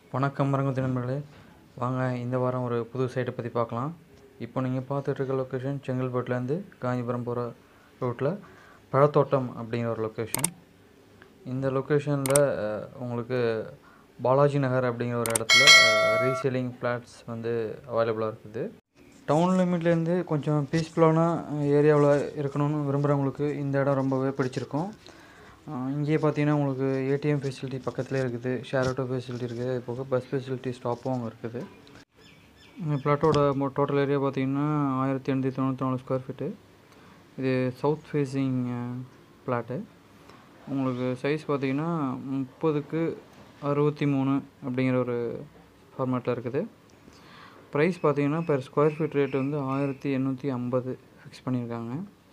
வணக்கம் மரங்கத்தி நண்பர்களே வாங்க இந்த வாரம் ஒரு புது சைட்டை பற்றி பார்க்கலாம் இப்போ நீங்கள் பார்த்துட்டு இருக்க லொக்கேஷன் செங்கல்பட்டுலேருந்து காஞ்சிபுரம் போகிற ரூட்டில் பழத்தோட்டம் அப்படிங்கிற ஒரு லொக்கேஷன் இந்த லொக்கேஷனில் உங்களுக்கு பாலாஜி நகர் அப்படிங்கிற ஒரு இடத்துல ரீசேலிங் ஃப்ளாட்ஸ் வந்து அவைலபிளாக இருக்குது டவுன் லிமிட்லேருந்து கொஞ்சம் பீஸ்ஃபுல்லான ஏரியாவில் இருக்கணும்னு விரும்புகிறவங்களுக்கு இந்த இடம் ரொம்பவே பிடிச்சிருக்கும் ஆஹ் இங்கேயே பார்த்தீங்கன்னா உங்களுக்கு ஏடிஎம் ஃபெசிலிட்டி பக்கத்துலேயே இருக்குது ஷேர் ஆட்டோ ஃபெசிலிட்டி இருக்குது அது போக பஸ் ஃபெசிலிட்டி ஸ்டாப்பும் அங்கே இருக்குது இந்த பிளாட்டோட டோட்டல் ஏரியா பார்த்தீங்கன்னா ஆயிரத்தி எண்ணூற்றி தொண்ணூற்றி நாலு ஸ்கொயர் ஃபீட்டு இது சவுத் ஃபேஸிங் பிளாட்டு உங்களுக்கு சைஸ் பார்த்தீங்கன்னா முப்பதுக்கு அறுபத்தி மூணு அப்படிங்கிற ஒரு ஃபார்மேட்டில் இருக்குது ப்ரைஸ் பார்த்தீங்கன்னா பெர் ஸ்கொயர் ஃபீட் ரேட் வந்து ஆயிரத்தி எண்ணூற்றி ஐம்பது ஃபிக்ஸ் பண்ணியிருக்காங்க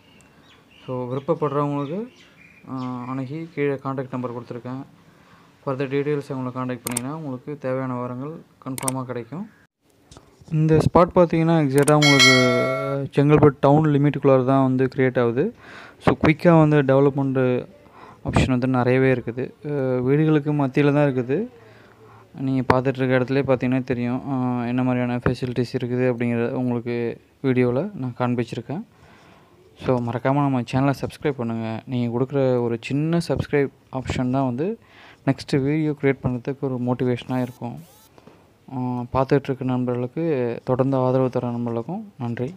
ஸோ விருப்பப்படுறவங்களுக்கு ஆஹ், அன்னைக்கு கீழே காண்டாக்ட் நம்பர் கொடுத்துருக்கேன் ஃபர்தர் டீட்டெயில்ஸ் அவங்கள காண்டாக்ட் பண்ணிங்கன்னா உங்களுக்கு தேவையான விவரங்கள் கன்ஃபார்மாக கிடைக்கும் இந்த ஸ்பாட் பார்த்தீங்கன்னா எக்ஸாக்டாக உங்களுக்கு செங்கல்பட்டு டவுன் லிமிட்டுக்குள்ளார தான் வந்து க்ரியேட் ஆகுது ஸோ குயிக்காக வந்து டெவலப்மெண்ட்டு ஆப்ஷன் வந்து நிறையவே இருக்குது அஹ் வீடுகளுக்கு மத்தியில் தான் இருக்குது நீங்கள் பார்த்துட்டு இருக்க இடத்துல பார்த்தீங்கன்னா தெரியும் அஹ் என்ன மாதிரியான ஃபெசிலிட்டிஸ் இருக்குது அப்படிங்கிறத உங்களுக்கு வீடியோவில் நான் காண்பிச்சிருக்கேன் ஸோ மறக்காமல் நம்ம சேனலை சப்ஸ்கிரைப் பண்ணுங்கள் நீங்கள் கொடுக்குற ஒரு சின்ன சப்ஸ்கிரைப் ஆப்ஷன் தான் வந்து நெக்ஸ்ட்டு வீடியோ க்ரியேட் பண்ணுறதுக்கு ஒரு மோட்டிவேஷனாக இருக்கும் பார்த்துட்ருக்க நண்பர்களுக்கு தொடர்ந்து ஆதரவு தர நண்பர்களுக்கும் நன்றி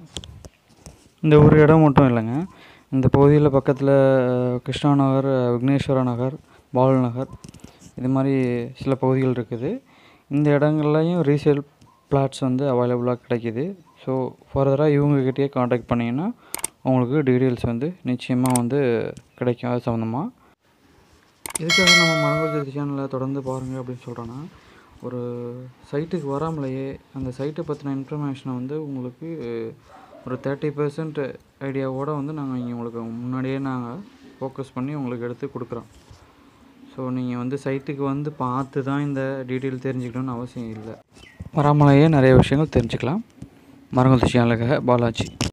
இந்த ஒரு இடம் மட்டும் இல்லைங்க இந்த பகுதியில் பக்கத்தில் கிருஷ்ணா நகர் விக்னேஸ்வர நகர் பால் நகர் இது மாதிரி சில பகுதிகள் இருக்குது இந்த இடங்கள்லையும் ரீசேல் பிளாட்ஸ் வந்து அவைலபிளாக கிடைக்கிது ஸோ ஃபர்தராக இவங்கக்கிட்டேயே காண்டாக்ட் பண்ணிங்கன்னா உங்களுக்கு டீட்டெயில்ஸ் வந்து நிச்சயமாக வந்து கிடைக்கும் அது சம்மந்தமாக இதுக்காக நம்ம மரங்கோஜி சேனலை தொடர்ந்து பாருங்கள் அப்படின்னு சொல்கிறோன்னா ஒரு சைட்டுக்கு வராமலேயே அந்த சைட்டை பற்றின இன்ஃபர்மேஷனை வந்து உங்களுக்கு ஒரு தேர்ட்டி பர்சன்ட் ஐடியாவோடு வந்து நாங்கள் இங்கே உங்களுக்கு முன்னாடியே நாங்கள் ஃபோக்கஸ் பண்ணி உங்களுக்கு எடுத்து கொடுக்குறோம் ஸோ நீங்கள் வந்து சைட்டுக்கு வந்து பார்த்து தான் இந்த டீட்டெயில் தெரிஞ்சுக்கணும்னு அவசியம் இல்லை வராமலேயே நிறைய விஷயங்கள் தெரிஞ்சுக்கலாம் மரங்கோஜி சேனலுக்காக பாலாஜி